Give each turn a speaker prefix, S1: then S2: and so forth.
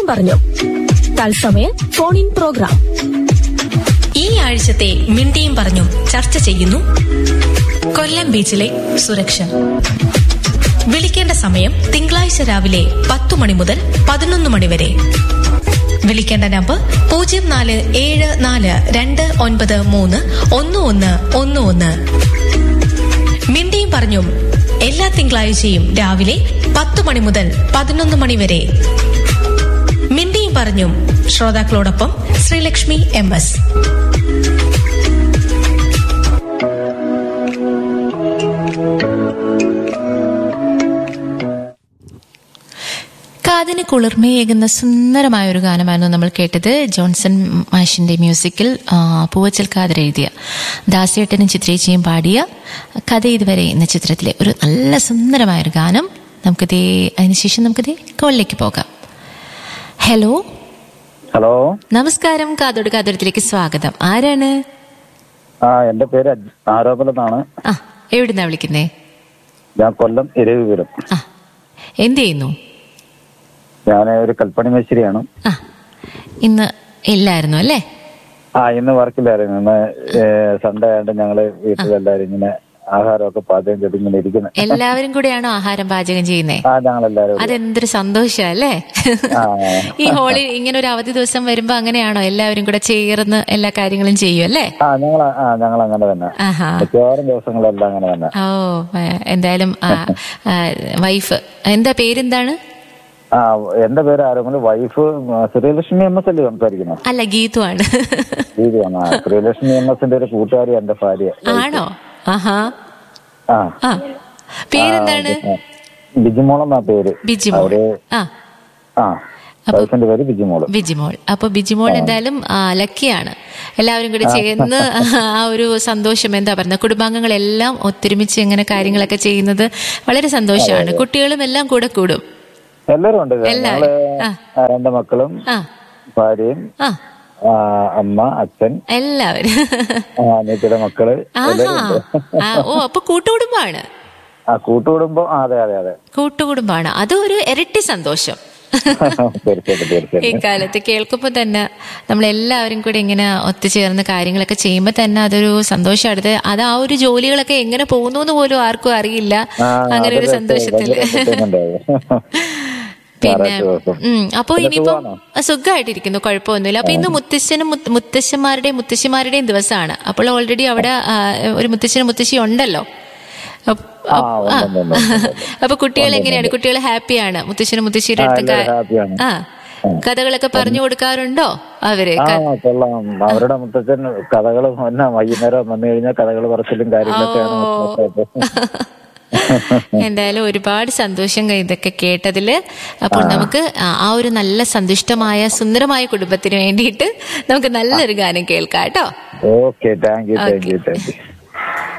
S1: മിണ്ടിയും പറഞ്ഞു തത്സമയ phone in programme
S2: ഈ ആഴ്ചത്തെ മിണ്ടിയും പറഞ്ഞും ചർച്ച ചെയ്യുന്നു കൊല്ലം ബീച്ചിലെ സുരക്ഷ വിളിക്കേണ്ട സമയം തിങ്കളാഴ്ച രാവിലെ പത്തു മണി മുതൽ പതിനൊന്ന് മണി വരെ വിളിക്കേണ്ട നമ്പർ പൂജ്യം നാല് ഏഴ് നാല് രണ്ട് ഒൻപത് മൂന്ന് ഒന്ന് ഒന്ന് ഒന്ന് ഒന്ന് മിണ്ടിയും പറഞ്ഞും എല്ലാ തിങ്കളാഴ്ചയും രാവിലെ പത്തു മണി മുതൽ പതിനൊന്ന് മണി വരെ മിണ്ടിയും പറഞ്ഞും ശ്രോതാക്കളോടൊപ്പം ശ്രീലക്ഷ്മി എം എസ്
S3: കാതിന് കുളിർമയേകുന്ന സുന്ദരമായ ഒരു ഗാനമായിരുന്നു നമ്മൾ കേട്ടത് ജോൺസൺ മാഷിന്റെ മ്യൂസിക്കിൽ ആ, പൂവച്ചൽ കാതർ എഴുതിയ ദാസേട്ടനും ചിത്രേച്ചിയും പാടിയ കഥ ഇതുവരെ എന്ന ചിത്രത്തിലെ ഒരു നല്ല സുന്ദരമായ ഒരു ഗാനം നമുക്കിതേ അതിനുശേഷം നമുക്കിതേ കോളിലേക്ക് പോകാം ഹലോ
S4: ഹലോ
S3: നമസ്കാരം കാതോട് കാതോടത്തിലേക്ക് സ്വാഗതം ആരാണ്
S4: ആ എന്റെ പേര് അജ്- ആരോപണം എന്നാണ്
S3: ആ എവിടുന്നാ വിളിക്കുന്നേ
S4: ഞാൻ കൊല്ലം ഇരവിപുരം
S3: ആ എന്ത് ചെയ്യുന്നു
S4: ഞാൻ ഒരു കൽപ്പണി മേശ്ശേരിയാണ്
S3: ആ ഇന്ന് ഇല്ലായിരുന്നു അല്ലേ
S4: ആ ഇന്ന് വർക്കിലായിരുന്നു ഇന്ന് സൺഡേ ആയിട്ട് ഞങ്ങള് വീട്ടിലെല്ലാരും ഇങ്ങനെ ആഹാരമൊക്കെ പാചകം ചെയ്ത് ഇങ്ങനെ ഇരിക്കുന്നത്
S3: എല്ലാവരും കൂടെയാണോ ആഹാരം പാചകം ചെയ്യുന്നേ
S4: ആ ഞങ്ങളെല്ലാരും
S3: അതെന്തൊരു സന്തോഷല്ലേ
S4: ആ.
S3: ഈ ഹോളി ഇങ്ങനെ ഒരു അവധി ദിവസം വരുമ്പോ അങ്ങനെയാണോ എല്ലാവരും കൂടെ ചേർന്ന് എല്ലാ കാര്യങ്ങളും ചെയ്യും അല്ലേ
S4: ആ ഞങ്ങൾ ആ ഞങ്ങൾ അങ്ങനെ തന്നെ
S3: ആഹാ
S4: മിക്കവാറും ദിവസങ്ങളെല്ലാം അങ്ങനെ തന്നെ
S3: ഓ ആ, എന്തായാലും ആ, ആ, വൈഫ് എന്താ പേരെന്താണ്
S4: ആ എന്റെ പേര് ആരോപണം വൈഫ് ശ്രീലക്ഷ്മി എം എസ് അല്ലേ സംസാരിക്കുന്നത്
S3: അല്ല ഗീതുവാണ്
S4: രീതിയാണ് ആ ശ്രീലക്ഷ്മി എം എസിന്റെ ഒരു കൂട്ടുകാരി എന്റെ ഭാര്യ
S3: ആണോ ആഹാ
S4: ആ
S3: ആ പേരെന്താണ്
S4: ബിജിമോളെന്നാ പേര്
S3: ബിജിമോൾ
S4: അവര്
S3: ആ
S4: ആ വൈഫിന്റെ പേര് ബിജിമോള്
S3: ബിജിമോൾ അപ്പൊ ബിജിമോൾ എന്തായാലും ആ, ലക്കിയാണ് എല്ലാവരും കൂടി ചേർന്ന് ആ ഒരു സന്തോഷം എന്താ പറയുന്നത് കുടുംബാംഗങ്ങളെല്ലാം ഒത്തൊരുമിച്ച് ഇങ്ങനെ കാര്യങ്ങളൊക്കെ ചെയ്യുന്നത് വളരെ സന്തോഷമാണ് കുട്ടികളും എല്ലാം കൂടെ കൂടും
S4: എല്ലാരും ഉണ്ട് ഇത്.
S3: എല്ലാവരും.
S4: ഞങ്ങള്
S3: ആ.
S4: ആ, രണ്ട് മക്കളും
S3: ആ
S4: ഭാര്യയും
S3: ആ
S4: ആ, അമ്മ അച്ഛൻ
S3: എല്ലാവരും
S4: ആ, അനിയത്തിയുടെ മക്കള്
S3: ആഹാ
S4: എല്ലാരും ഉണ്ട്
S3: ആ, ഓ അപ്പൊ കൂട്ടുകുടുംബാണ്
S4: ആ കൂട്ടുകുടുംബം ആ, അതെ അതെ അതെ
S3: കൂട്ടുകുടുംബാണ് അതൊരു ഇരട്ടി സന്തോഷം
S4: തീർച്ചയായിട്ടും
S3: ഈ
S4: തീർച്ചയായിട്ടും
S3: കാലത്ത് കേൾക്കുമ്പോൾ തന്നെ നമ്മളെല്ലാവരും കൂടി ഇങ്ങനെ ഒത്തുചേർന്ന് കാര്യങ്ങളൊക്കെ ചെയ്യുമ്പോൾ തന്നെ അതൊരു സന്തോഷമാണ് അത് ആ ഒരു ജോലികളൊക്കെ എങ്ങനെ പോകുന്നു എന്ന് പോലും ആർക്കും അറിയില്ല
S4: ആ,
S3: അങ്ങനെ ഒരു
S4: അതൊരു
S3: സന്തോഷത്തില്
S4: ഭയങ്കര entertainment ആയിരുന്നു.
S3: പിന്നെ
S4: ഞായറാഴ്ച ദിവസം.
S3: ഉം അപ്പൊ
S4: പിന്നെ
S3: ഇനിയിപ്പം
S4: സുഖമാണോ?
S3: സുഖമായിട്ടിരിക്കുന്നു കുഴപ്പമൊന്നുമില്ല അപ്പൊ ഇന്ന് മുത്തശ്ശനും മുത്ത- മുത്തശ്ശന്മാരുടെയും മുത്തശ്ശിമാരുടെയും ദിവസമാണ് അപ്പോൾ ഓൾറെഡി അവിടെ ആ, ഒരു മുത്തശ്ശനും മുത്തശ്ശി ഉണ്ടല്ലോ അപ്പ്-
S4: ആ,
S3: അപ്പ്- ആ.
S4: ഉണ്ട്, ഉണ്ട്, ഉണ്ട്, ഉണ്ട്.
S3: അപ്പൊ കുട്ടികൾ എങ്ങനെയാണ് കുട്ടികൾ ഹാപ്പിയാണ് മുത്തശ്ശനും മുത്തശ്ശിയുടെ
S4: ആ,
S3: അടുത്ത്
S4: എല്ലാവരും happy-ആണ്.
S3: ആ കഥകളൊക്കെ പറഞ്ഞു കൊടുക്കാറുണ്ടോ അവര്
S4: ആ
S3: ക-
S4: കൊള്ളാം അവരുടെ മുത്തച്ഛൻ കഥകളും എന്നാ വൈകുന്നേരം വന്നു കഴിഞ്ഞാൽ കഥകൾ പറച്ചിലും കാര്യങ്ങളൊക്കെയാണ് മുത്തച്ഛൻ.
S3: എന്തായാലും ഒരുപാട് സന്തോഷം ക- ഇതൊക്കെ കേട്ടതില് അപ്പോൾ നമുക്ക് ആ ആ ഒരു നല്ല സന്തുഷ്ടമായ സുന്ദരമായ കുടുംബത്തിന് വേണ്ടിയിട്ട് നമുക്ക് നല്ലൊരു ഗാനം കേൾക്കാം കേട്ടോ
S4: okay thank you thank you thank U